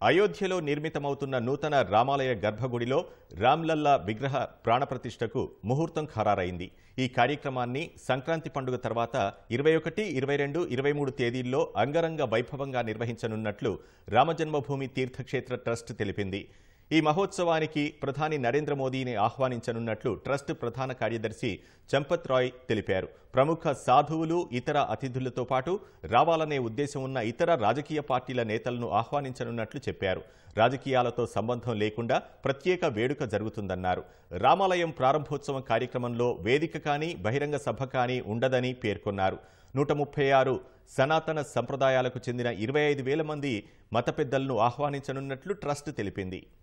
అయోధ్యలో నిర్మితమవుతున్న నూతన రామాలయ గర్భగుడిలో రామ్లల్లా విగ్రహ ప్రాణప్రతిష్ఠకు ముహూర్తం ఖరారైంది ఈ కార్యక్రమాన్ని సంక్రాంతి పండుగ తర్వాత ఇరవై ఒకటి ఇరవై రెండు ఇరవై మూడు తేదీల్లో అంగరంగ వైభవంగా నిర్వహించనున్నట్లు రామజన్మభూమి తీర్థక్షేత్ర ట్రస్ట్ తెలిపింది ఈ మహోత్సవానికి ప్రధాని నరేంద్ర మోదీని ఆహ్వానించనున్నట్లు ట్రస్ట్ ప్రధాన కార్యదర్శి చంపత్ రాయ్ తెలిపారు ప్రముఖ సాధువులు ఇతర అతిథులతో పాటు రావాలనే ఉద్దేశం ఉన్న ఇతర రాజకీయ పార్టీల నేతలను ఆహ్వానించనున్నట్లు చెప్పారు రాజకీయాలతో సంబంధం లేకుండా ప్రత్యేక వేడుక జరుగుతుందన్నారు రామాలయం ప్రారంభోత్సవం కార్యక్రమంలో వేదిక కానీ బహిరంగ సభ కానీ ఉండదని పేర్కొన్నారు నూట ముప్పై ఆరు సనాతన సంప్రదాయాలకు చెందిన ఇరవై ఐదు వేల మంది మత పెద్దలను ఆహ్వానించనున్నట్లు ట్రస్ట్ తెలిపింది